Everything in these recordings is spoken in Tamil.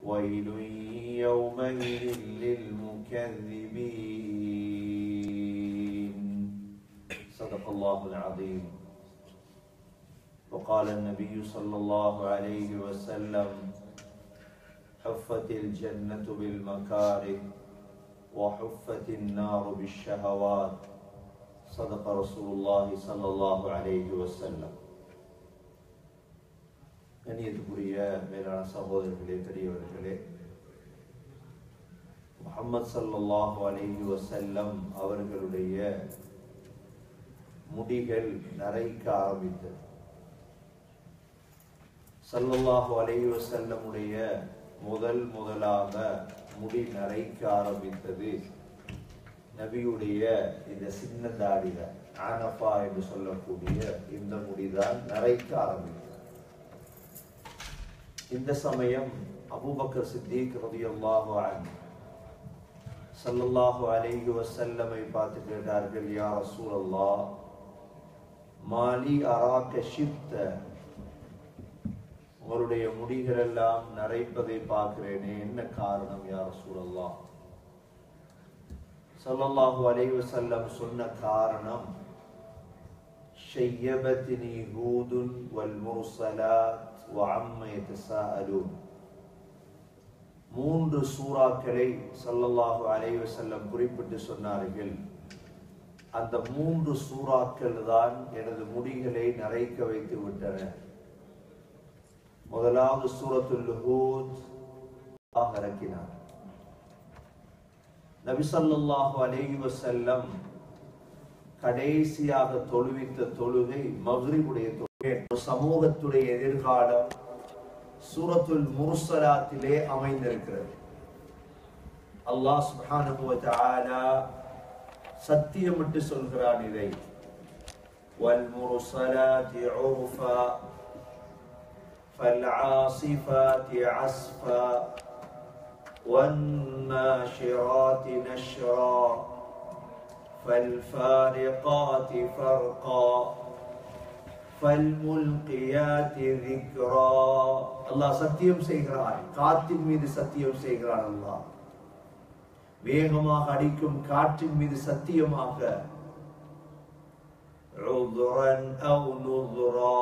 ويل يومئذ للمكذبين صدق الله العظيم وقال النبي صلى الله عليه وسلم حفت الجنة بالمكاره وحفت النار بالشهوات صدق رسول الله صلى الله عليه وسلم கண்ணியத்துக்குரிய மேலான சகோதரர்களே பெரியவர்களே முகமது சல்லல்லாஹு அலைஹி வஸல்லம் அவர்களுடைய முடிகள் நரைக்க ஆரம்பித்தது சல்லல்லாஹு அலைஹி வஸல்லமுடைய முதல் முதலாக முடி நரைக்க ஆரம்பித்தது நபியுடைய இந்த சின்ன தாடில ஆனப்பா என்று சொல்லக்கூடிய இந்த முடிதான் நரைக்க ஆரம்பித்தது இந்த சமயம் அபூபக்கர் சித்திக் ரலியல்லாஹு அன்ஹு ஸல்லல்லாஹு அலைஹி வஸல்லமை பார்த்து கேட்டார்கள் யா ரசூலல்லாஹ் மாலி அராக்க ஷிப்த உங்களுடைய முடிகள் எல்லாம் நரைப்பதை பார்க்கிறேனே என்ன காரணம் யா ரசூலல்லாஹ் ஸல்லல்லாஹு அலைஹி வஸல்லம் சொன்ன காரணம் ஷையபத்னி ஹூதுன் வல் முர்சலாத் وعما يتساءلون மூன்று சூறாக்களை சல்லல்லாஹு அலைஹி வஸல்லம் குறிப்பிட்டு சொன்னார்கள் அந்த மூன்று சூறாக்கள் தான் எனது முடிகளை நரைக்க வைத்து விட்டன முதலாவது சூரத்துல் ஹூத் இறக்கினார் நபி ஸல்லல்லாஹு அலைஹி வஸல்லம் கடைசியாக தொழுவித்த தொழுகை மக்ரிபுடைய தொழுகை ஒரு சமூகத்துடைய எதிர்காலம் சூரத்துல் முர்சலாத்திலே அமைந்திருக்கிறது அல்லாஹ் சுப்ஹானஹு வ தஆலா சத்தியமிட்டு சொல்கிறான் இதை والمرسلات عرفا فالعاصفات عصفا والناشرات نشرا فالفارقات فرقا فالملقيات ذكرا அல்லாஹ் சத்தியம் செய்கிறான் காற்றின் மீது சத்தியம் செய்கிறான் அல்லாஹ் வேகமாக அடிக்கும் காற்றின் மீது சத்தியமாக عذرا أو نذرا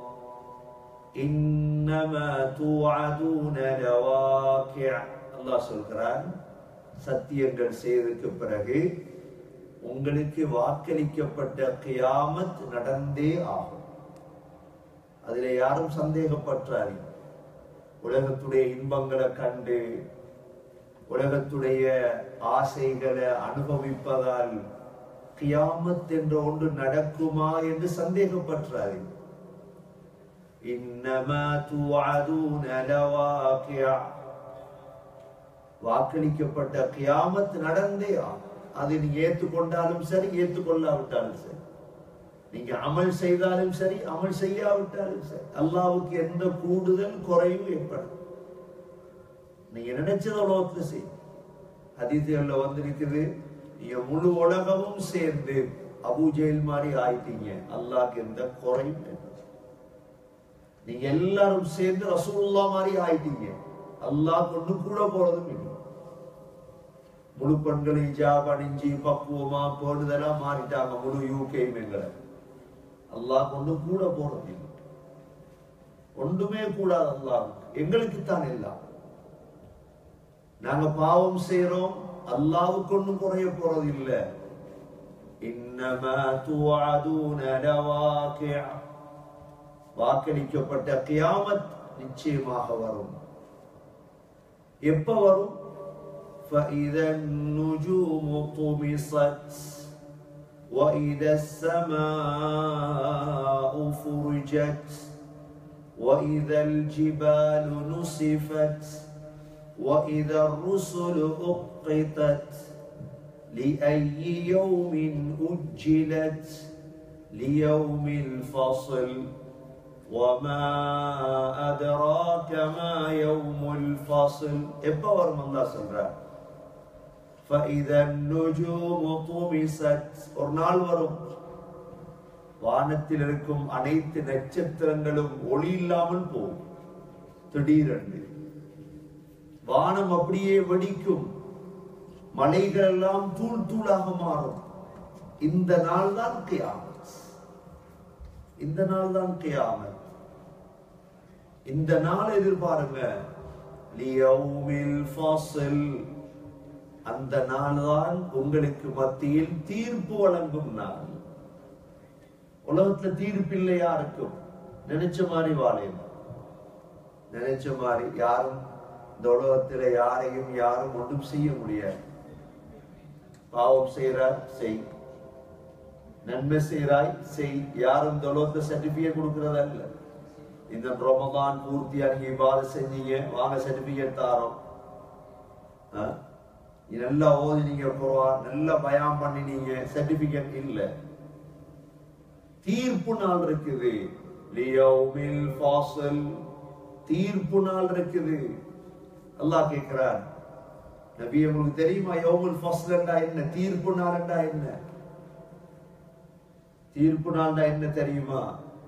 إنما توعدون لواقع அல்லாஹ் சொல்கிறான் சத்தியங்கள் செய்ததுக்கு பிறகு உங்களுக்கு வாக்களிக்கப்பட்ட கியாமத் நடந்தே ஆகும் அதில் யாரும் சந்தேகப்பட்டாரி உலகத்துடைய இன்பங்களை கண்டு உலகத்துடைய ஆசைகளை அனுபவிப்பதால் கியாமத் என்ற ஒன்று நடக்குமா என்று சந்தேகப்பட்டாரி இன்னமா துஅதுன லவாகியா வாக்களிக்கப்பட்ட கியாமத் நடந்தே ஆகும் அதை நீங்க ஏற்றுக்கொண்டாலும் சரி ஏற்றுக்கொள்ளாவிட்டாலும் சரி நீங்க அமல் செய்தாலும் சரி அமல் செய்யாவிட்டாலும் சரி அல்லாவுக்கு எந்த கூடுதல் குறையும் ஏற்படும் நீங்க நினைச்சத உலகத்துல செய்யும் அதிதிகள்ல வந்திருக்குது நீங்க முழு உலகமும் சேர்ந்து அபூஜெயில் மாதிரி ஆயிட்டீங்க அல்லாஹ்க்கு எந்த குறையும் ஏற்படும் நீங்க எல்லாரும் சேர்ந்து ரசூலுல்லா மாதிரி ஆயிட்டீங்க அல்லாஹ் கொண்டு கூட போறதும் இல்லை முழு பெண்கள் ஹிஜாப் அணிஞ்சு பக்குவமா போடுதெல்லாம் மாறிட்டாங்க முழு யூகேயும் எங்களை அல்லாஹ் கொண்டு கூட போறது இல்லை ஒன்றுமே கூடாது அல்லாஹ் எங்களுக்கு தான் எல்லாம் நாங்க பாவம் செய்யறோம் அல்லாவுக்கு ஒன்றும் குறைய போறது இல்லை இன்னமா துஅதுன லவாகிஅ வாக்களிக்கப்பட்ட கியாமத் நிச்சயமாக வரும் எப்ப வரும் فإذا النجوم طمست وإذا السماء فرجت وإذا الجبال نصفت وإذا الرسل أقتت لأي يوم أجلت ليوم الفصل وما أدراك ما يوم الفصل எப்ப வரும் அல்லாஹ் சொல்றார் فإذا النجوم طمست ஒரு நாள் வரும் வானத்தில் இருக்கும் அனைத்து நட்சத்திரங்களும் ஒளி இல்லாமல் போகும் திடீரென்று வானம் அப்படியே வெடிக்கும் மலைகள் எல்லாம் தூள் தூளாக மாறும் இந்த நாள் தான் கியாமத் இந்த நாள் தான் கியாமத் இந்த நாள் எதிர்பாருங்க லியௌமில் ஃபாஸில் அந்த நாள் தான் உங்களுக்கு மத்தியில் தீர்ப்பு வழங்கும் நாள் உலகத்துல தீர்ப்பு இல்லை யாருக்கும் நினைச்ச மாதிரி வாழையும் நினைச்ச மாதிரி யாரும் இந்த உலகத்துல யாரையும் யாரும் ஒன்றும் செய்ய முடியாது பாவம் செய்யறார் செய் நன்மை செய்யறாய் செய் யாரும் இந்த உலகத்தை சர்டிபிகேட் கொடுக்கறதா இல்ல இந்த ரமதான் பூர்த்தியா நீங்க இவ்வாறு செஞ்சீங்க வாங்க சர்டிபிகேட் தாரோம் ஆ? நீ நல்லா ஓதினீங்க குர்ஆன் நல்லா பயான் பண்ணினீங்க சர்டிபிகேட் இல்ல தீர்ப்பு நாள் இருக்குது லியௌமில் ஃபாஸில் தீர்ப்பு நாள் இருக்குது அல்லாஹ் கேட்கிறார் நபி உங்களுக்கு தெரியுமா யௌமுல் ஃபஸ்ல் என்றா என்ன தீர்ப்பு நாள் என்றா என்ன தீர்ப்பு நாள்னா என்ன தெரியுமா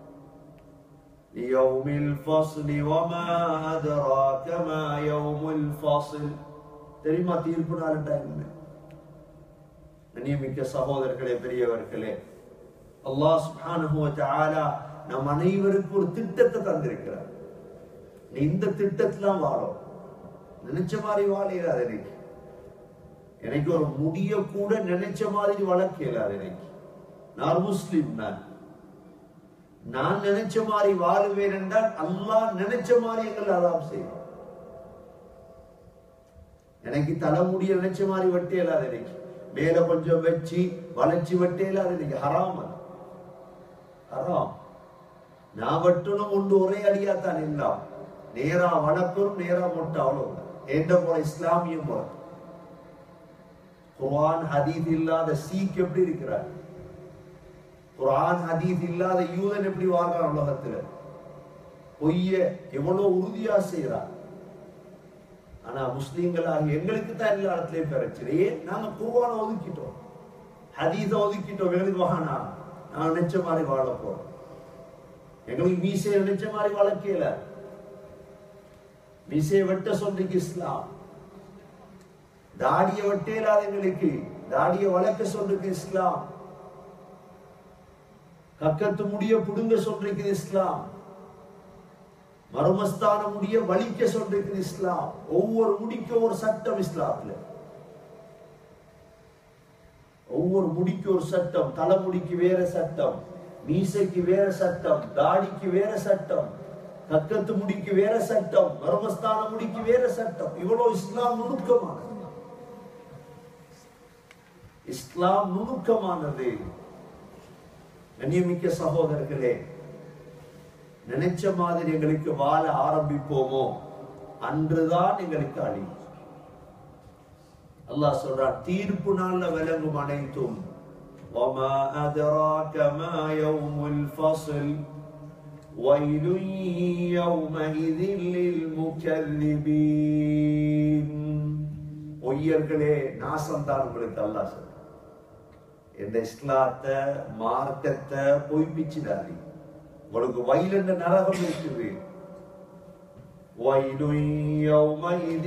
يوم الفصل وما أدراك ما يوم الفصل தெரியுமா தீர்ப்பு நாள் என்றா என்ன கண்ணியமிக்க சகோதரர்களே பெரியவர்களே அல்லாஹ் சுப்ஹானஹு வ தஆலா நம் அனைவருக்கும் ஒரு திட்டத்தை தந்திருக்கிறார் நீ இந்த திட்டத்துல வாழும் நினைச்ச மாதிரி வாழ இயலாது எனக்கு எனக்கு ஒரு முடிய கூட நினைச்ச மாதிரி வளர்க்க இயலாது எனக்கு நான் முஸ்லிம் நான் நான் நினைச்ச மாதிரி வாழுவேன் என்றால் அல்லாஹ் நினைச்ச மாதிரி எங்கள் அதாம் செய்வான் எனக்கு தலைமுடிய நினைச்ச மாதிரி வெட்ட இயலாது எனக்கு மேல கொஞ்சம் வச்சு வளைச்சு வெட்ட இயலாது எனக்கு ஹராம் அது. ஹராம் நான் வெட்டணும் ஒன்று ஒரே அடியாத்தான் எல்லாம் நேரா வளர்க்கணும் நேரா மொட்டை அவ்வளவு எந்த போல இஸ்லாமிய முறை குர்ஆன் ஹதீஸ் இல்லாத சீக் எப்படி இருக்கிறார் குர்ஆன் ஹதீஸ் இல்லாத யூதன் எப்படி வாழ்றான் உலகத்துல பொய்ய எவ்வளவு உறுதியா செய்யறான் ஆனா முஸ்லீம்களாக எங்களுக்கு தான் எல்லா இடத்துலயும் பிரச்சனை ஏன் நாங்க குர்ஆனை ஒதுக்கிட்டோம் ஹதீஸ ஒதுக்கிட்டோம் எங்களுக்கு வானா நான் நினைச்ச மாதிரி வாழ போறோம் எங்களுக்கு மீசையை நினைச்ச மாதிரி வளர்க்கல மீசையை வெட்ட சொல்றீங்க இஸ்லாம் தாடிய வெட்டேலாத எங்களுக்கு தாடிய வளர்க்க சொல்றீங்க இஸ்லாம் கக்கத்து முடிய புடுங்க சொல்றீங்க இஸ்லாம் மர்மஸ்தான முடிய வலிக்க சொல்றீங்க இஸ்லாம் ஒவ்வொரு முடிக்க ஒரு சட்டம் இஸ்லாத்துல ஒவ்வொரு முடிக்கு ஒரு சட்டம் தலைமுடிக்கு வேற சட்டம் மீசைக்கு வேற சட்டம் தாடிக்கு வேற சட்டம் கக்கத்து முடிக்கு வேற சட்டம் மர்மஸ்தான முடிக்கு வேற சட்டம் இவ்வளவு இஸ்லாம் நுணுக்கமானது இஸ்லாம் நுணுக்கமானது கண்ணியமிக்க சகோதரர்களே நினைச்ச மாதிரி எங்களுக்கு வாழ ஆரம்பிப்போமோ அன்றுதான் எங்களுக்கு அழிவு அல்லாஹ் சொல்றான் தீர்ப்பு நாள்ல விளங்கும் அனைத்தும் وما أدراك ما يوم الفصل ويل يومئذ للمكذبين பொய்யர்களே நாசம்தான் உங்களுக்கு அல்லாஹ் சொல்றான் இந்த இஸ்லாத்தை மார்க்கத்தை பொய்ப்பிச்சிடாதீங்க உங்களுக்கு வயலண்ட நரகம் இருக்குது ويل يومئذ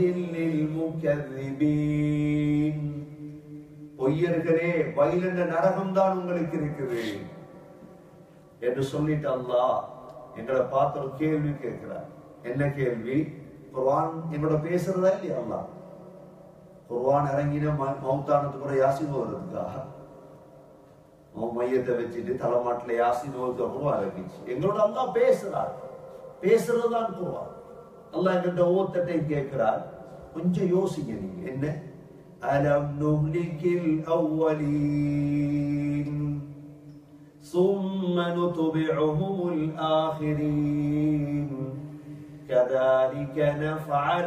للمكذبين பொய்யர்களே வயலண்ட நரகம் தான் உங்களுக்கு இருக்குது என்று சொல்லிட்டு அல்லாஹ் எங்களை பார்த்து ஒரு கேள்வி கேட்கிறார் என்ன கேள்வி குர்ஆன் எங்களோட பேசுறதா இல்லையா அல்லாஹ் குர்ஆன் இறங்கின ம- மௌத்தானத்துக்கு கூட யாசின் வருதுக்கா அவன் மையத்தை வச்சுட்டு தலைமாட்டுல யாசின் ஓதுக்க குர்ஆன் இறங்கிச்சு எங்களோட அல்லாஹ் பேசுறார் பேசுறதுதான் குர்ஆன் அல்லாஹ் எங்கிட்ட ஓத்தட்டை கேட்கிறார் கொஞ்சம் யோசிங்க நீங்க என்ன அலம் நுஹ்லிகில் அவ்வலீன் ثم نتبعهم الآخرين كذلك نفعل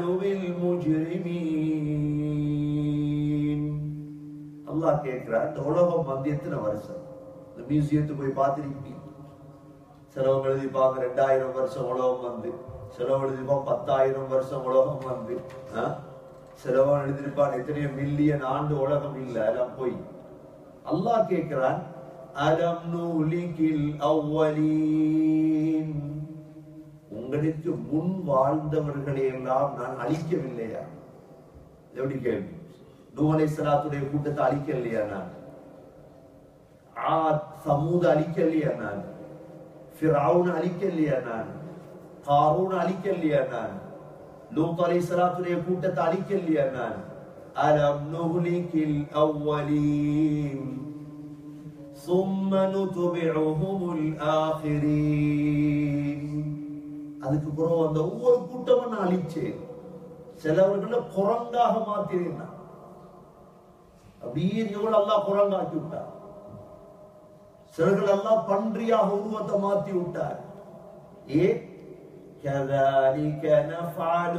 بالمجرمين அல்லாஹ் கேட்கிறார் இந்த உலகம் வந்து எத்தனை வருஷம் இந்த மியூசியத்துக்கு போய் பார்த்திருப்பீங்க சிலவங்க எழுதிப்பாங்க ரெண்டாயிரம் வருஷம் உலகம் வந்து சிலவங்க எழுதிப்பான் பத்தாயிரம் வருஷம் உலகம் வந்து ஆ? சிலவன் எழுதியிருப்பான் எத்தனையோ மில்லியன் ஆண்டு உலகம் இல்லை எல்லாம் போய் அல்லாஹ் கேட்கிறான் அலம் நூலிகில் அவ்வலீன் உங்களுக்கு முன் வாழ்ந்தவர்களை எல்லாம் நான் அழிக்கவில்லையா இது எப்படி கேள்வி நூலை சலாத்துடைய கூட்டத்தை அழிக்கலையா நான் ஆத் சமூத அழிக்கலையா நான் ஃபிரௌன் அழிக்கலையா நான் காரூன் அழிக்கலையா நான் லூத் அலைஹிஸ்ஸலாத்துடைய கூட்டத்தை அழிக்கலையா நான் அலம் நுஹ்லிகில் அவ்வலீன் ثم نتبعهم الآخرين அதுக்கு பிறகு அந்த ஒவ்வொரு கூட்டமும் நான் அழிச்சேன் சிலவர்களை குரங்காக மாத்தினேன் நான். அப்படியே எவ்வளவு அல்லாஹ் குரங்காக்கி விட்டார் சிலர்கள் எல்லாம் பன்றியாக உருவத்தை மாத்தி விட்டார் ஏ كذلك نفعل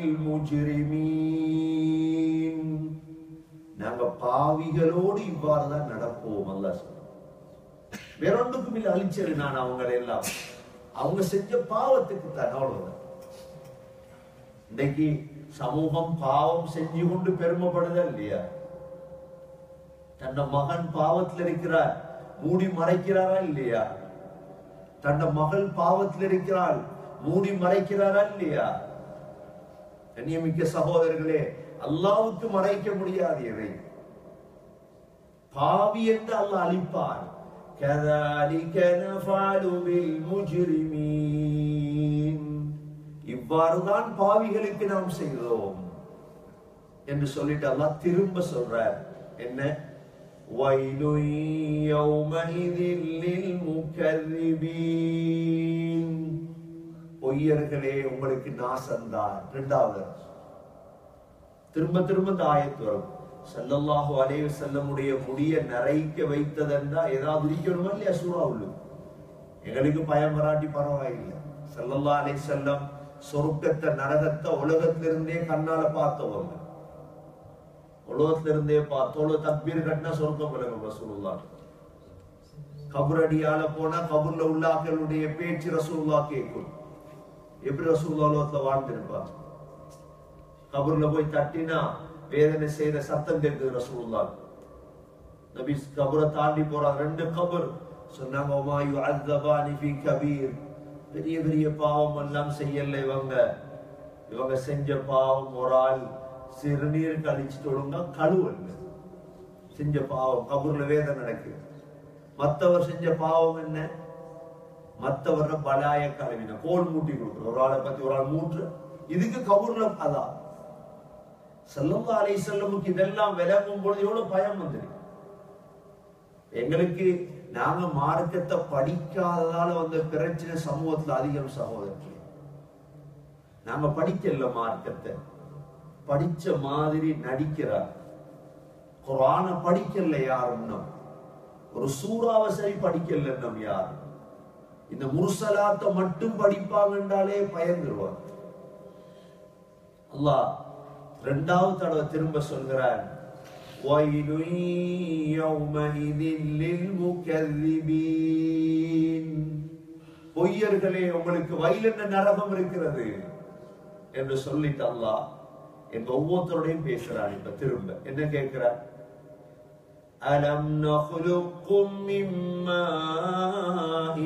بالمجرمين நாங்க பாவிகளோடு இவ்வாறு தான் நடப்போம் அல்லாஹ் சொல்றான் வேறொன்றுக்கும் இல்லை அழிச்சது நான் அவங்களை எல்லாம் அவங்க செஞ்ச பாவத்துக்கு தான் அவ்வளவுதான் இன்னைக்கு சமூகம் பாவம் செஞ்சு கொண்டு பெருமைப்படுதா இல்லையா தன்னை மகன் பாவத்தில் இருக்கிறார் மூடி மறைக்கிறாரா இல்லையா தன்னை மகள் பாவத்தில் இருக்கிறாள் மூடி மறைக்கிறாரா இல்லையா கண்ணியமிக்க சகோதரர்களே அல்லாவுக்கு மறைக்க முடியாது எதை பாவி என்று அல்லாஹ் அழிப்பார் كذلك نفعل بالمجرمين இவ்வாறுதான் பாவிகளுக்கு நாம் செய்தோம் என்று சொல்லிட்டு அல்லாஹ் திரும்ப சொல்றார் என்ன وَيْلٌ يَوْمَئِذٍ لِلْمُكَذِّبِينَ பொய்யர்களே உங்களுக்கு நாசந்தான் இரண்டாவது திரும்ப திரும்ப இந்த ஆயத்து வரும் ஸல்லல்லாஹு அலைஹி வஸல்லமுடைய முடிய நரைக்க வைத்ததென்றா ஏதாவது இருக்கணுமா இல்லையா சூறா உள்ளு எங்களுக்கு பயம் வராட்டி பரவாயில்லை ஸல்லல்லாஹு அலைஹி வஸல்லம் சொர்க்கத்தை நரகத்தை உலகத்திலிருந்தே கண்ணால பார்த்தவங்க உலகத்திலிருந்தே பார்த்தோடு தக்பீர் கட்டினா சொர்க்கம் விளங்கும் ரசூலுல்லாஹ் கபரடியால போனா கபூர்ல உள்ளாக்களுடைய பேச்சு ரசூலுல்லா கேட்கும் எப்படி ரசூலுல்லா உலகத்துல வாழ்ந்திருப்பாங்க கபூர்ல போய் தட்டினா வேதனை செய்யற சத்தம் கேட்குது ரசூலுல்லா நபி கபரை தாண்டி போறாங்க ரெண்டு கபர் சொன்னாங்க "ஒமா யுஅzzபானி ஃபீ கபீர் பெரிய பெரிய பாவம் எல்லாம் செய்யல இவங்க இவங்க செஞ்ச பாவம் ஒரு ஆள் சிறுநீர் கழிச்சுட்டு ஒழுங்கா கழுவல்ல செஞ்ச பாவம் கபூர்ல வேதனை நடக்குது மத்தவர் செஞ்ச பாவம் என்ன மத்தவர பலாய கழுவின கோல் மூட்டி கொடுக்குற ஒரு ஆளை பத்தி ஒரு ஆள் மூன்று இதுக்கு கபூர்ல அதான் செல்லல்லா அலை செல்லமுக்கு இதெல்லாம் விளங்கும் பொழுது எவ்வளவு பயம் வந்துருக்கு எங்களுக்கு நாங்க மார்க்கத்தை படிக்காததால வந்த பிரச்சனை சமூகத்துல அதிகம் சகோதரர்களே நாங்க படிக்கல மார்க்கத்தை படிச்ச மாதிரி நடிக்கிறார் குரான படிக்கல யாரும் நம் ஒரு சூறாவை சரி படிக்கல நம் யாரும் இந்த முர்சலாத்தை மட்டும் படிப்பாங்கன்றாலே பயந்துருவார் அல்லாஹ் ரெண்டாவது தடவை திரும்ப சொல்கிறார் وَيْلٌ يَوْمَئِذٍ لِلْمُكَذِّبِينَ பொய்யர்களே உங்களுக்கு வயலென்ன நரகம் இருக்கிறது என்று சொல்லிட்டு அல்லாஹ் எங்க ஒவ்வொருத்தரோடையும் பேசுறான் இப்ப திரும்ப என்ன கேட்கிறார் அலம் நخلقكم من ماء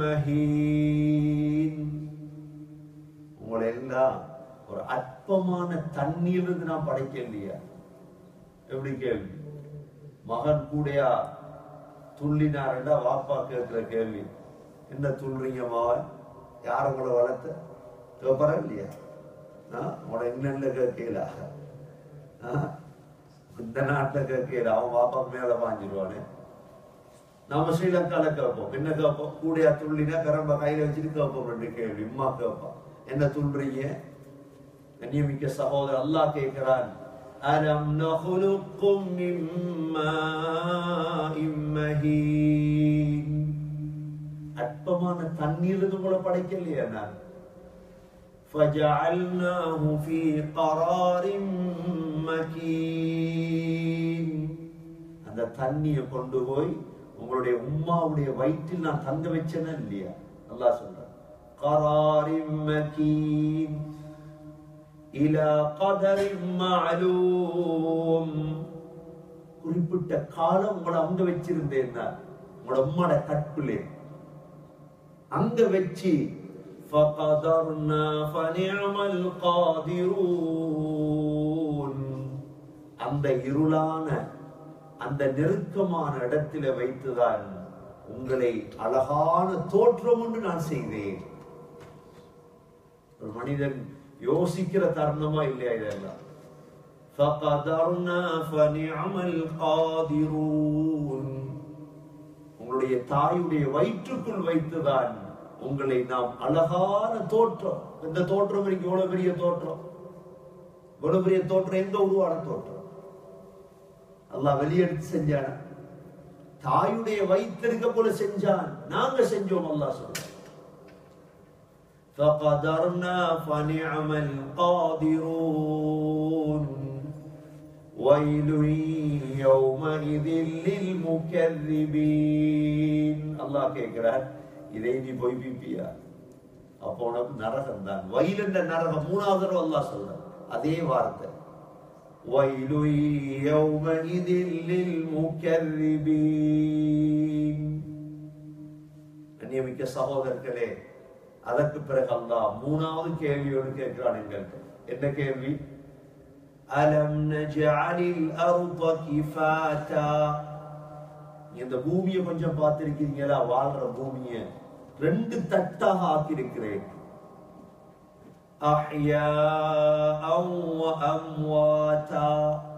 مهين உங்களை எல்லாம் ஒரு அற்பமான தண்ணீர் இருந்து நான் படைக்க இல்லையா எப்படி கேள்வி மகன் கூடயா துள்ளினாருண்டா வாப்பா கேட்கிற கேள்வி என்ன துள்ளுறீங்க மகன் யார் உங்களை வளர்த்த கேட்பறா இல்லையா ஆ? உங்களை என்னென்ன கேட்கல இந்த நாட்டுல கேட்கல அவன் வாப்பா மேல பாஞ்சிருவானே நாம ஸ்ரீலங்கால கேட்போம் என்ன கேட்போம் கூடையா துள்ளினா கரம்ப கையில வச்சுட்டு கேட்போம் ரெண்டு கேள்வி உம்மா கேட்பான் என்ன துள்ளுறீங்க கண்ணியமிக்க சகோதரர் அல்லாஹ் கேட்கிறான் அலம் நخلقكم من ماء مهين அற்பமான தண்ணீர் உங்களை படைக்கலையா நான் فجعلناه في قرار مكين அந்த தண்ணியை கொண்டு போய் உங்களுடைய உம்மாவுடைய வயிற்றில் நான் தங்க வச்சேனா இல்லையா அல்லாஹ் சொல்றான் قرار مكين إلى قدر معلوم குறிப்பிட்ட காலம் உங்களை அங்க வச்சிருந்தேன் நான். உங்களோட உம்மோட கற்புலே அங்க வச்சு فقدرنا فنعم القادرون அந்த இருளான அந்த நெருக்கமான இடத்தில வைத்துதான் உங்களை அழகான தோற்றம் ஒன்று நான் செய்தேன் ஒரு மனிதன் யோசிக்கிற தருணமா இல்லையா இதெல்லாம் فقدرنا فنعم القادرون உங்களுடைய தாயுடைய வயிற்றுக்குள் வைத்துதான் உங்களை நாம் அழகான தோற்றம் இந்த தோற்றம் இருக்கு எவ்வளவு பெரிய தோற்றம் இவ்வளவு பெரிய தோற்றம் எந்த உருவான தோற்றம் அல்லாஹ் வெளியெடுத்து செஞ்சான தாயுடைய வயிற்றிருக்க போல செஞ்சான் நாங்க செஞ்சோம் அல்லாஹ் சொல்றோம் فقدرنا فنعم القادرون ويل يومئذ للمكذبين அல்லாஹ் கேட்கிறார் இதை நீ பொய்ப்பிப்பியா அப்போ உனக்கு நரகம் தான் வயல் என்ற நரகம் மூணாவது தடவை அல்லாஹ் சொல்ற அதே வார்த்தை ويل يومئذ للمكذبين கண்ணியமிக்க சகோதரர்களே அதற்கு பிறகு அல்லாஹ் மூணாவது கேள்வியோடு கேட்கிறான் எங்களுக்கு என்ன கேள்வி அலம் நஜஅலில் அர்த கிஃபாதா இந்த பூமியை கொஞ்சம் பார்த்திருக்கீங்களா வாழ்ற பூமியை ரெண்டு தட்டாக ஆக்கியிருக்கிறேன் அஹ்யாஅன் வ அம்வாதா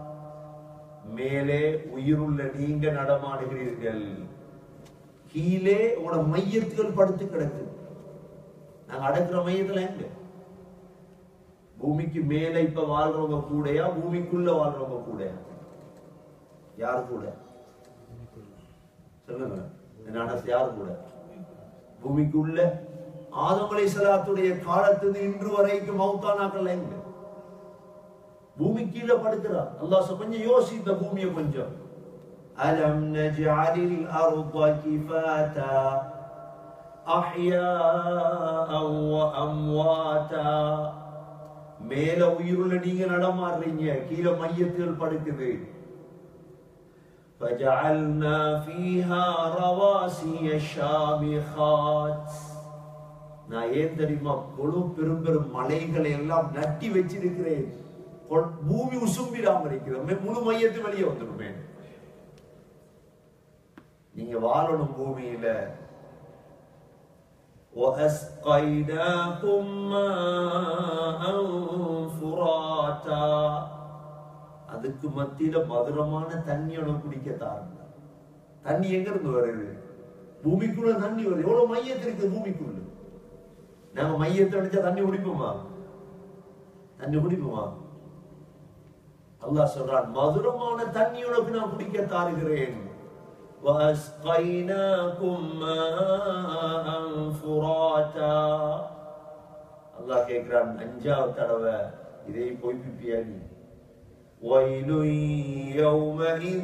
மேலே உயிருள்ள நீங்க நடமாடுகிறீர்கள் கீழே உங்களோட மையத்துகள் படுத்து கிடக்கு நாங்க அடக்குற மையத்துல எங்க பூமிக்கு மேல இப்ப வாழ்றவங்க கூடயா பூமிக்குள்ள வாழ்றவங்க கூடயா யார் கூட சொல்லுங்க என்ன யார் கூட பூமிக்குள்ள ஆதம் அலைஹிஸ்ஸலாத்துடைய காலத்திலிருந்து இன்று வரைக்கும் மௌத்தானாக்கள் எங்க பூமி கீழே படுக்கிறார் அல்லாஹ் சொ- கொஞ்சம் யோசி இந்த பூமியை கொஞ்சம் அலம் நஜஅலில் அர்த கிஃபாதா அஹ்யாஅன் வ அம்வாதா மேல உயிருள்ள நீங்க நடமாடுறீங்க கீழே மையத்தில் படுக்குது فجعلنا فيها رواسي شامخات நான் ஏன் தெரியுமா கொழு பெரும் பெரும் மலைகளை எல்லாம் நட்டி வச்சிருக்கிறேன் கொ- பூமி உசும்பிடாம இருக்கிறோமே முழு மையத்து வெளியே வந்துருமே நீங்க வாழணும் பூமியில وَأَسْقَيْنَاكُمْ مَاءً فُرَاتًا அதுக்கு மத்தியில மதுரமான தண்ணியோட குடிக்க தாருங்க தண்ணி எங்க இருந்து வருது பூமிக்குள்ள தண்ணி வருது எவ்வளவு மையத்தில் இருக்கு பூமிக்குள்ள நாங்க மையத்தை அடிச்சா தண்ணி குடிப்போமா தண்ணி குடிப்போமா அல்லாஹ் சொல்றான் மதுரமான தண்ணியோட நான் குடிக்க தாருகிறேன் وَأَسْقَيْنَاكُمْ مَاءً فُرَاتًا அல்லாஹ் கேட்கிறான் அஞ்சாவது தடவை இதை பொய்ப்பிப்பியா நீ ويل يومئذ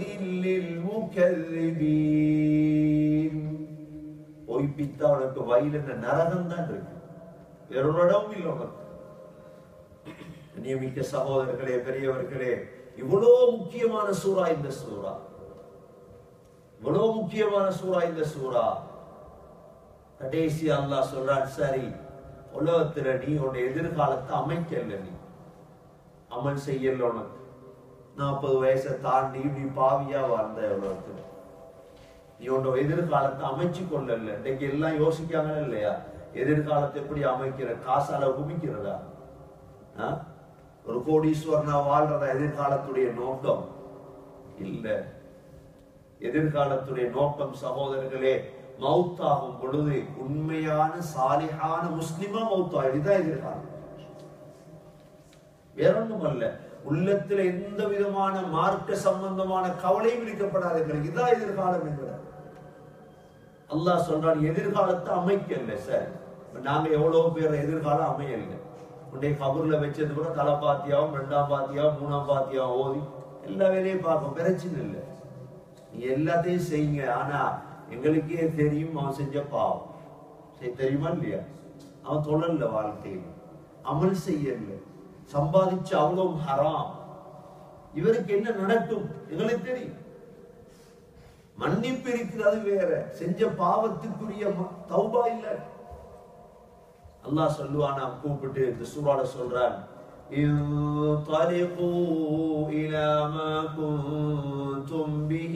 للمكذبين பொய்ப்பித்தா உனக்கு வயல் என்ன நரகம் தான் இருக்கு வேறொரு இடமும் இல்லை உனக்கு நியமிக்க சகோதரர்களே பெரியவர்களே இவ்வளவு முக்கியமான சூறா இந்த சூறா இவ்வளவு முக்கியமான சூறா இந்த சூறா கடைசி அல்லாஹ் சொல்றான் சரி உலகத்துல நீ உன்னை எதிர்காலத்தை அமைக்கல நீ அமல் செய்யல உனக்கு நாற்பது வயசை தாண்டி நீ பாவியா வாழ்ந்த உலகத்துல நீ உன்னோட எதிர்காலத்தை அமைச்சு கொள்ளல இன்னைக்கு எல்லாம் யோசிக்காங்க இல்லையா எதிர்காலத்தை எப்படி அமைக்கிற காசால குமிக்கிறதா ஆ? ஒரு கோடீஸ்வரனா வாழ்றதா எதிர்காலத்துடைய நோக்கம் இல்ல எதிர்காலத்துடைய நோக்கம் சகோதரர்களே மௌத்தாகும் பொழுது உண்மையான சாலிஹான முஸ்லிமா மௌத்தாகும் இதுதான் எதிர்காலம் வேறொன்றும் அல்ல உள்ளத்துல எந்த விதமான மார்க்க சம்பந்தமான கவலையும் இருக்கப்படாதீர்கள் இதான் எதிர்காலம் என்கிறார் அல்லாஹ் சொல்றான் எதிர்காலத்தை அமைக்கல சார் இப்ப நாங்க எவ்வளவு பேர் எதிர்காலம் அமையல உன்னை கபூர்ல வச்சது கூட தலை பாத்தியாவும் ரெண்டாம் பாத்தியாவும் மூணாம் பாத்தியாவும் ஓதி எல்லா வேலையும் பார்ப்போம் பிரச்சனை இல்லை நீ எல்லாத்தையும் செய்யுங்க ஆனா எங்களுக்கே தெரியும் அவன் செஞ்ச பாவம் சரி தெரியுமா இல்லையா அவன் தொழல வாழ்க்கையில் அமல் செய்யல சம்பாதிச்ச அவ்வளவு ஹராம் இவருக்கு என்ன நடக்கும் எங்களுக்கு தெரியும் மன்னிப்பு இருக்குது அது வேற செஞ்ச பாவத்துக்குரிய ம- தௌபா இல்ல அல்லாஹ் சொல்லுவானா கூப்பிட்டு இந்த சூறால சொல்றான் انطلقوا إلى ما كنتم به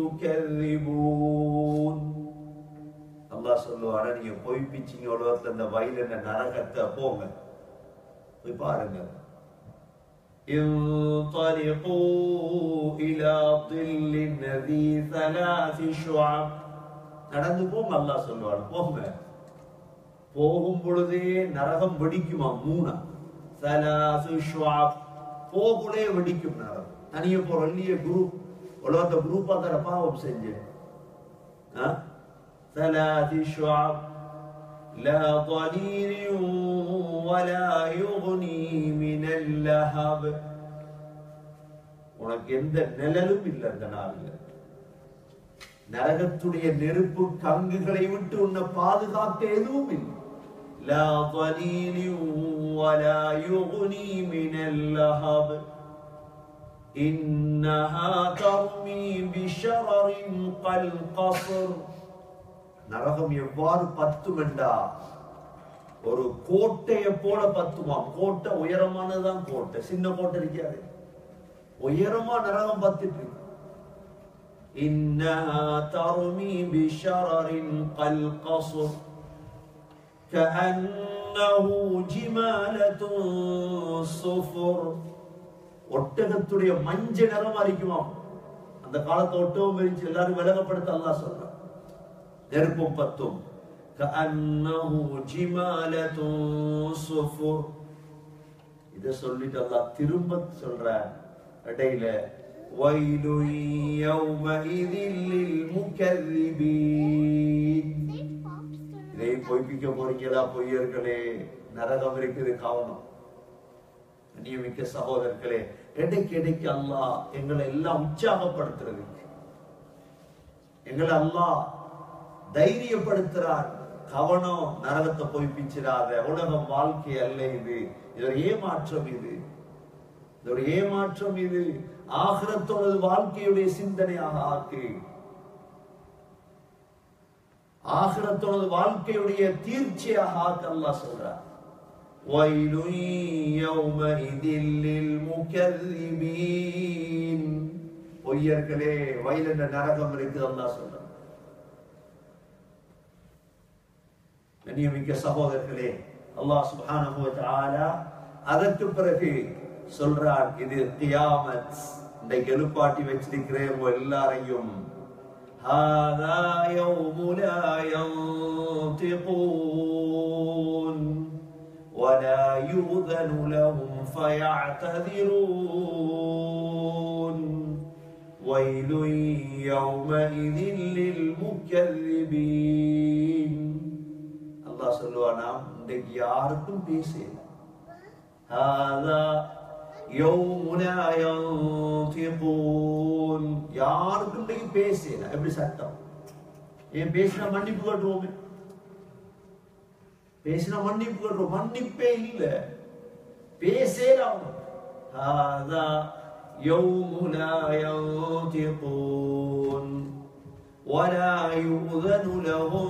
تكذبون அல்லாஹ் சொல்லுவானா நீங்க போய் பிச்சிங்க உலகத்துல இந்த வயல் என்ன நரகத்தை போங்க போய் பாருங்க انطلقوا إلى ظل ذي ثلاث شعب நடந்து போங்க அல்லாஹ் சொல்லுவான் போங்க போகும் பொழுதே நரகம் வெடிக்குமா மூணா சலாசு ஷுவாப் போகுலே வெடிக்கும் நரகம் தனிய போற இல்லையே குரூப் உலகத்தை குரூப்பா தர பாவம் செஞ்சு ثلاث شعب لا ضليل ولا يغني من اللهب உனக்கு எந்த நிழலும் இல்லை அந்த நாளில் நரகத்துடைய நெருப்பு கங்குகளை விட்டு உன்னை பாதுகாக்க எதுவும் இல்லை لا ضليل ولا يغني من اللهب إنها ترمي بشرر كالقصر நரகம் எவ்வாறு பத்துமெண்டா ஒரு கோட்டையை போல பத்துமாம் கோட்டை உயரமானதுதான் கோட்டை சின்ன கோட்டை இருக்காது உயரமா நரகம் பத்துட்டு இருக்கு إنها ترمي بشرر كالقصر كأنه جمالة صفر ஒட்டகத்துடைய மஞ்ச நிறமா இருக்குமாம் அந்த காலத்தை ஒட்டகம் விரிச்சு எல்லாரும் விலகப்படுத்த அல்லாஹ் சொல்றான் நெருப்பும் பத்தும் كأنه جمالة صفر இத சொல்லிட்டு அல்லாஹ் திரும்ப சொல்றான் இடையில ويل يومئذ للمكذبين இதை பொய்ப்பிக்க போறீங்களா பொய்யர்களே நரகம் இருக்குது கவனம் நியமிக்க சகோதரர்களே இடைக்கு இடைக்கு அல்லாஹ் எங்களை எல்லாம் உற்சாகப்படுத்துறதுக்கு எங்களை அல்லாஹ் தைரியப்படுத்துறான் கவனம் நரகத்தை பொய்ப்பிச்சிடாத உலகம் வாழ்க்கை அல்ல இது இது ஒரு ஏமாற்றம் இது இது ஒரு ஏமாற்றம் இது ஆகிரத்தோட வாழ்க்கையுடைய சிந்தனையாக ஆக்கு ஆகிரத்தோட வாழ்க்கையுடைய தீர்ச்சியாக ஆக்க அல்லாஹ் சொல்றார் ويل يومئذ للمكذبين பொய்யர்களே வயல் என்ற நரகம் இருக்குது அல்லாஹ் சொல்றான் கண்ணியமிக்க சகோதரர்களே அல்லாஹ் சுப்ஹானஹு வ தஆலா அதற்கு பிறகு சொல்றார் இது கியாமத் இன்றைக்கு எழுப்பாட்டி வச்சிருக்கிறேன் உங்க எல்லாரையும் هذا يوم لا ينطقون ولا يؤذن لهم فيعتذرون ويل يومئذ للمكذبين அல்லாஹ் சொல்லுவானா இன்றைக்கு யாருக்கும் பேசல هذا يوم لا ينطقون யாருக்கும் இன்றைக்கு பேசல எப்படி சட்டம் ஏன் பேசினா மன்னிப்பு கட்டுவோமே பேசினா மன்னிப்பு கட்டுவோம் மன்னிப்பே இல்ல பேசல அவங்க هذا يوم لا ينطقون ولا يؤذن لهم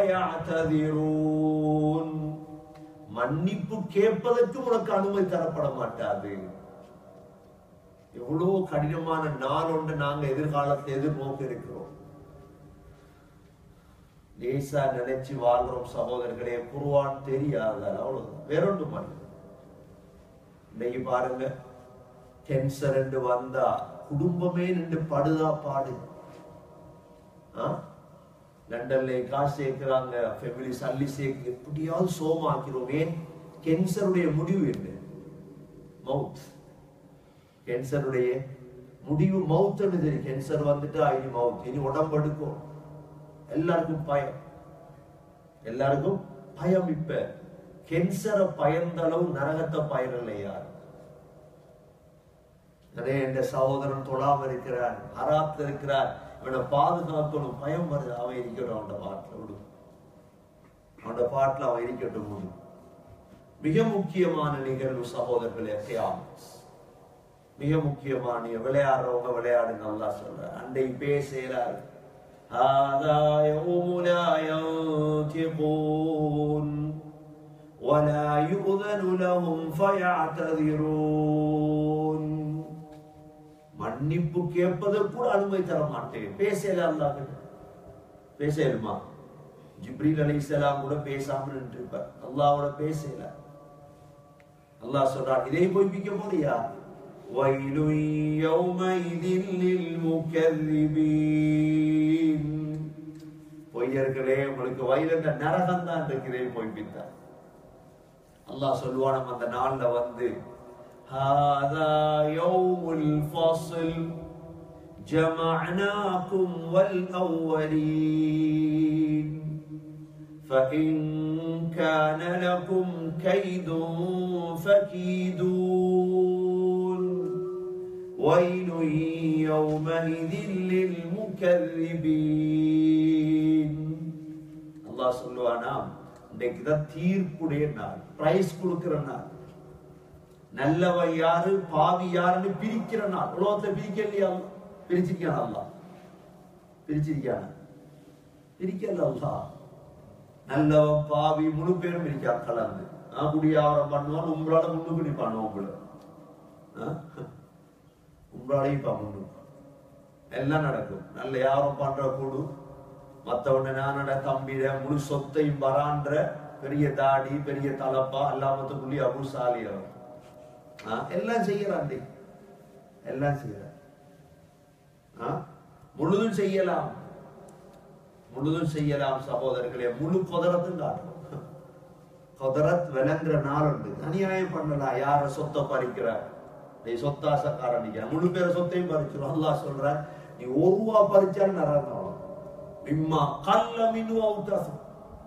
فيعتذرون மன்னிப்பு கேட்பதற்கு உனக்கு அனுமதி தரப்பட மாட்டாது எவ்வளவு கடினமான நாள் ஒன்று நாங்க எதிர்காலத்தை எதிர்நோக்கி இருக்கிறோம் லேசா நினைச்சு வாழ்றோம் சகோதரர்களே குருவான் தெரியாதால் அவ்வளவுதான் வேறொன்றும் அல்ல இன்னைக்கு பாருங்க கேன்சர் என்று வந்தா குடும்பமே நின்று படுதா பாடு ஆ? லண்டன்ல காசு சேர்க்கிறாங்க ஃபேமிலி சல்லி சேர்க்க எப்படியாவது சோமாக்கிறோம் ஏன் கேன்சருடைய முடிவு என்ன மவுத் கேன்சருடைய முடிவு மவுத்னு தெரியும் கேன்சர் வந்துட்டா இனி மவுத் இனி உடம்பு எடுக்கும் எல்லாருக்கும் பயம் எல்லாருக்கும் பயம் இப்ப கேன்சரை பயந்த அளவு நரகத்தை பயனில்லை யார் அதே என்ற சகோதரன் தொழாம இருக்கிறான் ஹராத்துல இருக்கிறான் இவனை பாதுகாக்கணும் பயம் வருது அவன் இருக்கட்டும் அவனோட பாட்டுல விடு அவனோட பாட்டுல அவன் இருக்கட்டும் விடு மிக முக்கியமான நிகழ்வு சகோதரர்களே கியாமத் மிக முக்கியமான நீங்க விளையாடுறவங்க விளையாடுங்க நல்லா சொல்ற அண்டை பேசலாரு هذا يوم لا ينطقون ولا يؤذن لهم فيعتذرون மன்னிப்பு கேட்பதற்கு கூட அனுமதி தர மாட்டேன் பேசல அல்லாஹ் கிட்ட. பேசலுமா ஜிப்ரீல் அலைஹிஸ்ஸலாம் கூட பேசாம நின்றுப்பார் அல்லாஹ்வோட பேசல அல்லாஹ் சொல்றான் இதை பொய்ப்பிக்க போறியா ويل يومئذ للمكذبين பொய்யர்களே உங்களுக்கு வயல் என்ற நரகம் தான் இருக்கிறே பொய்ப்பித்தார் அல்லாஹ் சொல்லுவான் அந்த நாள்ல வந்து هذا يوم الفصل جمعناكم والأولين فإن كان لكم كيد فكيدون ويل يومئذ للمكذبين அல்லாஹ் சொல்லுவானா இன்றைக்கு தான் தீர்ப்புடைய நாள் பிரைஸ் கொடுக்கிற நாள் நல்லவன் யாரு பாவி யாருன்னு பிரிக்கிற நாள் உலகத்துல பிரிக்கலையா அல்லாஹ்? பிரிச்சிருக்கானா அல்லாஹ் பிரிச்சிருக்கானா பிரிக்கல அல்லாஹ் நல்லவன் பாவி முழு பேரும் இருக்கா கலந்து நான் குடியாவரம் பண்ணுவான் உங்களால முன்னுக்கு நிப்பான் உங்களை உங்களாலையும் பா முன்னு எல்லாம் நடக்கும் நல்ல யாரும் பண்ற கூடு மத்தவன நானட தம்பிட முழு சொத்தையும் வரான்ற பெரிய தாடி பெரிய தலப்பா எல்லாமத்துக்குள்ளி அபுசாலி அவன் ஆ, எல்லாம் செய்யறான் டேய். எல்லாம் செய்யறான் ஆ? முழுதும் செய்யலாம் முழுதும் செய்யலாம் சகோதரர்களே முழு குதிரத்தும் காட்டும் குதிரத் விளங்குற நாள் உண்டு அநியாயம் பண்ணலாம் யார சொத்தை பறிக்கிற நீ சொத்தாசக்காரன் நிக்கிற முழு பேர சொத்தையும் பறிச்சிடும் அல்லாஹ் சொல்ற நீ ஒரு ரூபா பறிச்சாலும் நரகம் இம்மா கல்ல மின்னு அவுத்தாசம்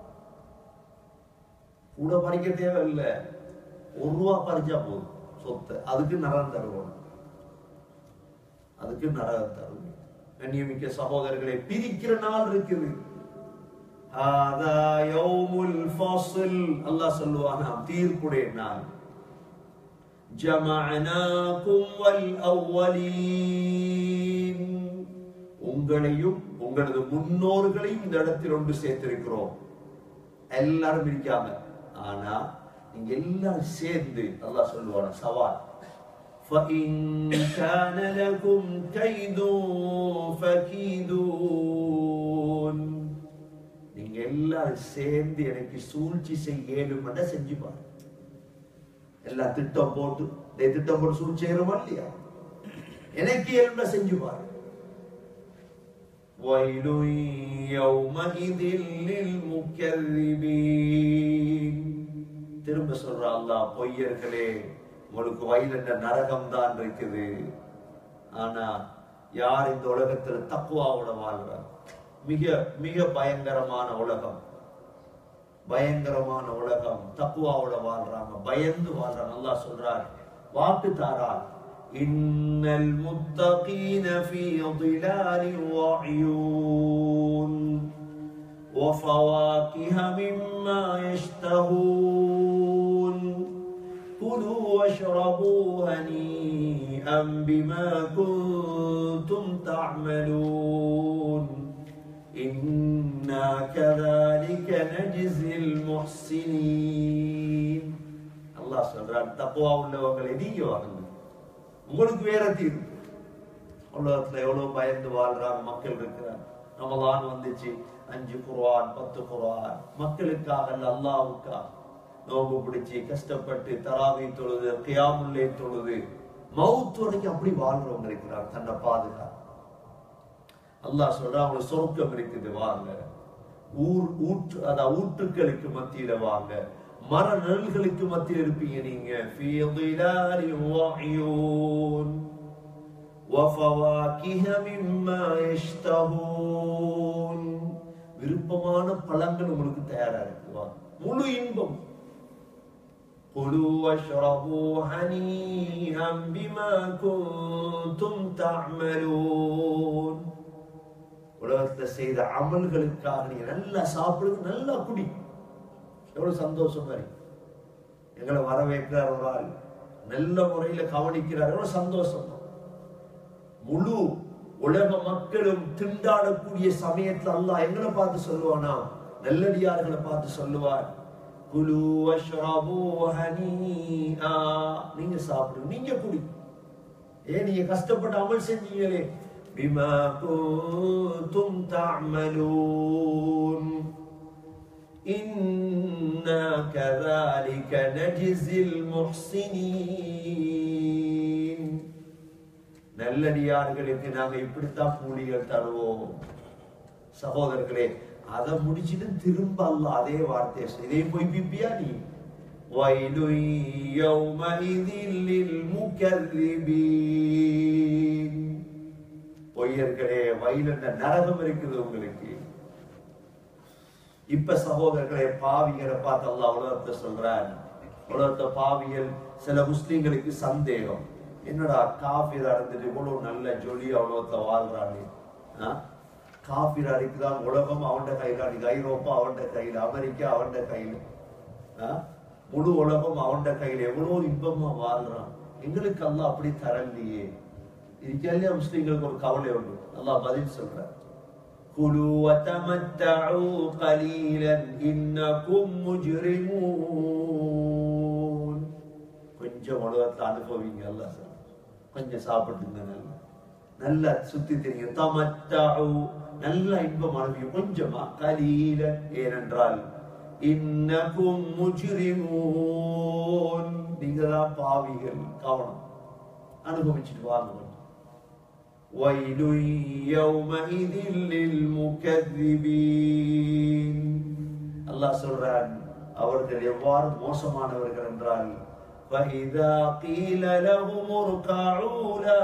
கூட பறிக்க தேவையில்லை ஒரு ரூபா பறிச்சா போதும் சொத்தை அதுக்கு நரகம் தருவோம் அதுக்கு நரகம் தருவோம் கண்ணியமிக்க சகோதரர்களை பிரிக்கிற நாள் இருக்குது ஹாதா யௌமுல் ஃபாஸில் அல்லாஹ் சொல்லுவானாம் தீர்ப்புடைய நாள் ஜமஅனாகும் வல் அவ்வலீன் உங்களையும் உங்களது முன்னோர்களையும் இந்த இடத்தில் ஒன்று சேர்த்திருக்கிறோம் எல்லாரும் இருக்காங்க ஆனா நீங்க எல்லாரும் சேர்ந்து அல்லாஹ் சொல்லுவான சவால் فإن كان لكم كيد فكيدون நீங்க எல்லாரும் சேர்ந்து எனக்கு சூழ்ச்சி செய்யலும் செஞ்சு பாருங்க எல்லாம் திட்டம் போட்டு டேய் திட்டம் போட்டு சூழ்ச்சி செய்யறோமா இல்லையா எனக்கு இயல்ப செஞ்சு பாருங்க ويل يومئذ للمكذبين திரும்ப சொல்ற அல்லாஹ் பொய்யர்களே உங்களுக்கு வயல் என்ற நரகம் தான் இருக்குது ஆனா யார் இந்த உலகத்துல தக்குவாவோட வாழ்றார் மிக மிக பயங்கரமான உலகம் பயங்கரமான உலகம் தக்குவாவோட வாழ்றாங்க பயந்து வாழ்றாங்க அல்லாஹ் சொல்றார் வாக்கு தாரார் இன்னல் முத்தகீன ஃபீ ظلال وعيون وفواكه مما يشتهون كلوا واشربوا هنيئا بما كنتم تعملون إنا كذلك نجزي المحسنين அல்லாஹ் சொல்றான் தக்குவா உள்ளவங்களை நீங்க வாங்க உங்களுக்கு வேற தீர்வு உலகத்துல எவ்வளவு பயந்து வாழ்றாங்க மக்கள் இருக்கிறாங்க ரமலான் வந்துச்சு அஞ்சு குர்ஆன் பத்து குர்ஆன் மக்களுக்காக அல்ல அல்லாஹ்வுக்காக நோம்பு பிடிச்சு கஷ்டப்பட்டு தராவி தொழுது கியாமுல்லை தொழுது மவுத் வரைக்கும் அப்படி வாழ்றவங்க இருக்கிறார் தன்னை பாதுகா அல்லாஹ் சொல்றான் அவங்களுக்கு சொர்க்கம் இருக்குது வாங்க ஊர் ஊற்று அதாவது ஊற்றுக்களுக்கு மத்தியில வாங்க மர நிழல்களுக்கு மத்தியில் இருப்பீங்க நீங்க في ظلال وعيون وفواكه مما يشتهون விருப்பமான பழங்கள் உங்களுக்கு தயாரா இருக்கு வாங்க. முழு இன்பம் كلوا واشربوا هنيئا بما كنتم تعملون உலகத்துல செய்த அமல்களுக்காக நீங்க நல்லா சாப்பிடுங்க நல்லா குடி எவ்வளவு சந்தோஷம் மாதிரி எங்களை வரவேற்கிறார் ஒரு ஆள் நல்ல முறையில கவனிக்கிறார் எவ்வளவு சந்தோஷம் முழு உலக மக்களும் திண்டாடக்கூடிய சமயத்துல அல்லாஹ் எங்களை பார்த்து சொல்லுவானா நல்லடியார்களை பார்த்து சொல்லுவார் குலு வஷ்ரபு ஹனீஆ நீங்க சாப்பிடுங்க நீங்க குடி ஏன் நீங்க கஷ்டப்பட்டு அமல் செஞ்சீங்களே பிமா குந்தும் தஅமலூன் إنا كذلك نجزي المحسنين நல்லடியார்களுக்கு நாங்க இப்படித்தான் கூலிகள் தருவோம் சகோதரர்களே அதை முடிச்சிட்டு திரும்ப அல்ல அதே வார்த்தையை சொல்லு. இதையும் போய் பிப்பியா நீ وَيْلٌ يَوْمَئِذٍ لِلْمُكَذِّبِينَ பொய்யர்களே வயல் என்ற நரகம் இருக்குது உங்களுக்கு இப்ப சகோதரர்களே பாவிகளை பார்த்து அல்லாஹ் உலகத்தை சொல்றார் உலகத்தை பாவிகள் சில முஸ்லிம்களுக்கு சந்தேகம் என்னடா காஃபிர் அடைந்துட்டு இவ்வளவு நல்ல ஜொலியா உலகத்துல வாழ்றாங்க காஃபிர் அடிக்குதான் உலகம் அவன்ட கையில அடிக்கு ஐரோப்பா அவன்ட கையில அமெரிக்கா அவன்ட கையில ஆ? முழு உலகம் அவன்ட கையில எவ்வளவு இன்பமா வாழ்றான் எங்களுக்கு அல்லாஹ் அப்படி தரலையே இருக்கா முஸ்லிம்களுக்கு ஒரு கவலை உண்டு அல்லாஹ் பதில் சொல்றார் كلوا وتمتعوا قليلا إنكم مجرمون கொஞ்சம் உலகத்தை அனுபவிங்க அல்லாஹ் சொல்றான். கொஞ்சம் சாப்பிட்டுங்க நல்லா நல்லா சுத்தி தெரியும் தமத்தாவு நல்ல இன்பம் அனுபவியும் கொஞ்சமா கலீல ஏனென்றால் இன்னக்கும் முஜ்ரிமூன் நீங்க தான் பாவிகள் கவனம் அனுபவிச்சுட்டு வாங்க கொஞ்சம். ويل يومئذ للمكذبين அல்லாஹ் சொல்றான் அவர்கள் எவ்வாறு மோசமானவர்கள் என்றால் فإذا قيل لهم اركعوا لا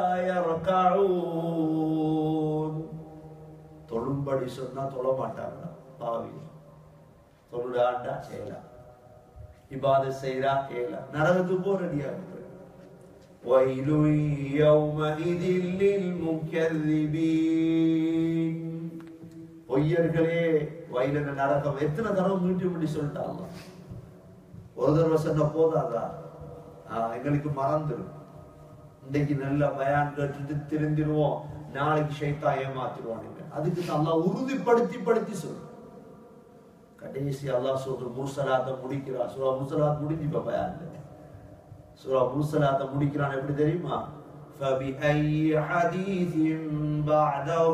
يركعون தொழும்படி சொன்னா தொழ மாட்டாங்க பாவி தொழுடாண்டா செய்யலாம் இபாத செய்யறா ஏலா நரகத்துக்கு போக ரெடியா இருக்கு ويل يومئذ للمكذبين பொய்யர்களே வயலன நரகம் எத்தனை தடவை மீட்டி மீட்டி சொல்லிட்டாங்க ஒரு தடவை சொன்ன போதாதா ஆஹ், எங்களுக்கு மறந்துடும் இன்னைக்கு நல்ல பயான் கேட்டுட்டு திருந்திருவோம் நாளைக்கு ஷைத்தா ஏமாத்திடுவானுங்க அதுக்கு நல்லா உறுதிப்படுத்தி படுத்தி சொல்லு கடைசி அல்லாஹ் சொல்ற முர்சலாத்தை முடிக்கிறா சூரா முர்சலாத் முடிஞ்சு இப்ப பயான்ல சூரா முர்சலாத்தை முடிக்கிறான் எப்படி தெரியுமா فبأي حديث بعده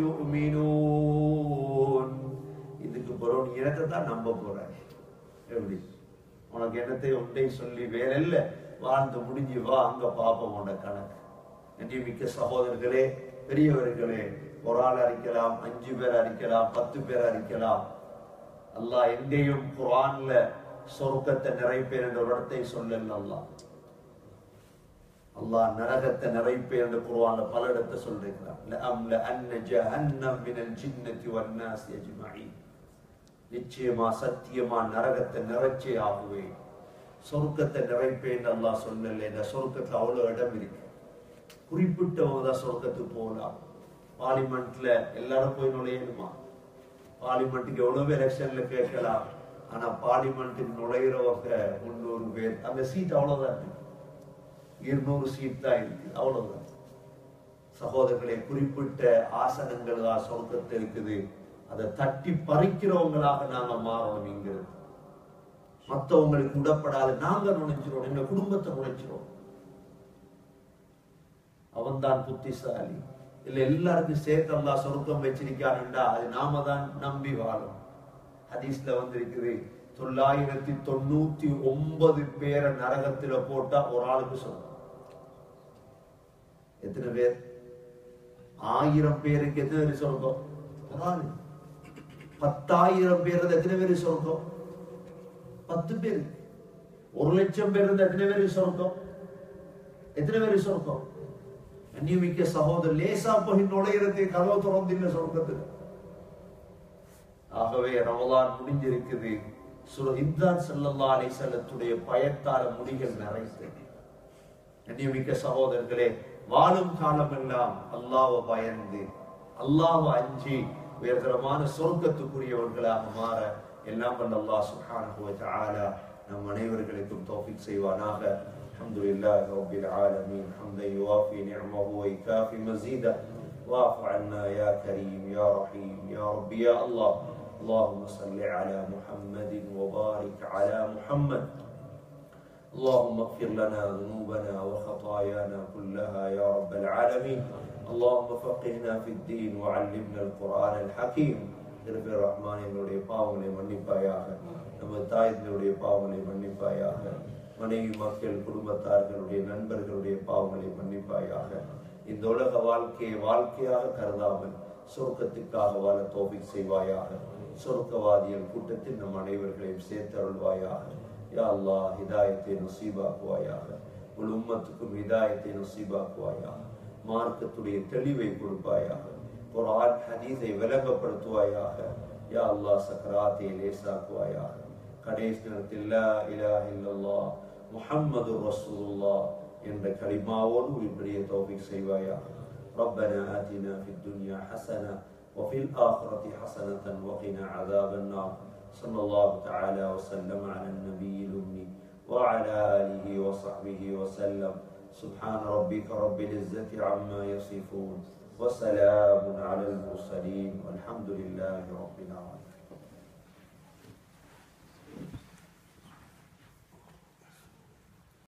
يؤمنون இதுக்கு பிறகு நீ இனத்தை தான் நம்ப போற எப்படி உனக்கு என்னத்தை ஒன்றை சொல்லி வேற இல்ல வாழ்ந்து முடிஞ்சு வா அங்க பாப்போம் உன கணக்கு நன்றி மிக்க சகோதரர்களே பெரியவர்களே ஒரு ஆள் அரிக்கலாம் அஞ்சு பேர் அரிக்கலாம் பத்து பேர் அரிக்கலாம் அல்லாஹ் எங்கேயும் குர்ஆன்ல சொர்க்கத்தை நிறைப்பேன் என்ற ஒரு இடத்தை சொல்லல அல்லாஹ் அல்லாஹ் நரகத்தை நிறைப்பேன் என்று குர்ஆன்ல பல இடத்தை சொல்லிருக்கிறான் லஅம்ல அன்ன ஜஹன்னம் மினல் ஜின்னதி வன் நாஸ் அஜ்மஈன் நிச்சயமா சத்தியமா நரகத்தை நிறைச்சே ஆகுவேன் சொர்க்கத்தை நிறைப்பேன் அல்லாஹ் சொல்லல இந்த சொர்க்கத்துல அவ்வளவு இடம் இருக்கு குறிப்பிட்டவங்க தான் சொர்க்கத்துக்கு போகலாம் பார்லிமெண்ட்ல எல்லாரும் போய் நுழையணுமா பார்லிமெண்ட்டுக்கு எவ்வளவு எலெக்ஷன்ல கேட்கலாம் ஆனா பார்லிமெண்ட்டுக்கு நுழையிறவங்க முன்னூறு பேர் அந்த சீட் அவ்வளவுதான் இருக்கு இருநூறு சீட் தான் இருக்கு அவ்வளவுதான் சகோதரர்களே குறிப்பிட்ட ஆசனங்கள் தான் சொர்க்கத்தில் இருக்குது அதை தட்டி பறிக்கிறவங்களாக நாங்க மாறணும் இங்கிறது மத்தவங்களுக்கு விடப்படாது நாங்க நுழைஞ்சிரோம் எங்க குடும்பத்தை நுழைஞ்சிரோம் அவன்தான் புத்திசாலி இல்ல எல்லாருக்கும் சேர்த்து அல்லாஹ் சொருக்கம் வச்சிருக்காருண்டா அது நாம தான் நம்பி வாழும் ஹதீஸ்ல வந்திருக்குது தொள்ளாயிரத்தி தொண்ணூத்தி ஒன்பது பேரை நரகத்துல போட்டா ஒரு ஆளுக்கு சொந்தம் எத்தனை பேர் ஆயிரம் பேருக்கு எத்தனை பேர் சொர்க்கம் ஒரு ஆளு பத்தாயிரம் பேர் இருந்தா எத்தனை பேர் சொர்க்கம் பத்து பேர் ஒரு லட்சம் பேர் இருந்தா எத்தனை பேர் சொர்க்கம் எத்தனை பேர் சொர்க்கம் அந்நியமிக்க சகோதரர் லேசா போய் நுழையிறது கதவை திறந்தில்ல சொர்க்கத்துக்கு ஆகவே ரமலான் முடிஞ்சிருக்குது சுர இப்தான் ஸல்லல்லாஹு அலைஹி வஸல்லத்துடைய பயத்தால முடிகள் நிறைந்தது கண்ணியமிக்க சகோதரர்களே வாழும் காலமெல்லாம் அல்லாஹ்வை பயந்து அல்லாஹ்வை அஞ்சி உயர்தரமான சொர்க்கத்துக்குரியவர்களாக மாற எல்லாம் வல்ல அல்லாஹ் சுப்ஹானஹு வ தஆலா நம் அனைவர்களுக்கும் தௌஃபீக் செய்வானாக الحمد لله رب العالمين حمدا يوافي نعمه ويكافي مزيدا واعف عنا يا كريم يا رحيم يا رب يا الله اللهم صل على محمد وبارك على محمد اللهم اغفر لنا ذنوبنا وخطايانا كلها يا رب العالمين اللهم فقهنا في الدين وعلمنا القرآن الحكيم திருப்பி ரஹ்மான் எங்களுடைய பாவங்களை மன்னிப்பாயாக நமது தாய்களுடைய பாவங்களை மன்னிப்பாயாக மனைவி மக்கள் குடும்பத்தார்களுடைய நண்பர்களுடைய பாவங்களை மன்னிப்பாயாக இந்த உலக வாழ்க்கையை வாழ்க்கையாக கருதாமல் சொர்க்கத்துக்காக வாழ தோபிக் செய்வாயாக சொர்க்கவாதிகள் கூட்டத்தில் நம் அனைவர்களையும் சேர்த்தருள்வாயாக யா அல்லாஹ் ஹிதாயத்தை நசீபாக்குவாயாக உள் உம்மத்துக்கும் ஹிதாயத்தை நசீபாக்குவாயாக மார்க்கத்துடைய தெளிவை கொடுப்பாயாக குர்ஆன் ஹதீஸை விளங்கப்படுத்துவாயாக யா அல்லாஹ் சக்கராத்தை லேசாக்குவாயாக கடைசி நேரத்தில் லா இலாஹ இல்லல்லாஹ் முஹம்மது ரசூலுல்லாஹ் என்ற கலிமாவோடு உயிர்படிய தௌஃபீக் செய்வாயாக ربنا آتنا في الدنيا حسنة وفي الآخرة حسنة وقنا عذاب النار صلى الله تعالى وسلم على النبي الأمي وعلى آله وصحبه وسلم سبحان ربك رب العزة عما يصفون وسلام على المرسلين والحمد لله رب العالمين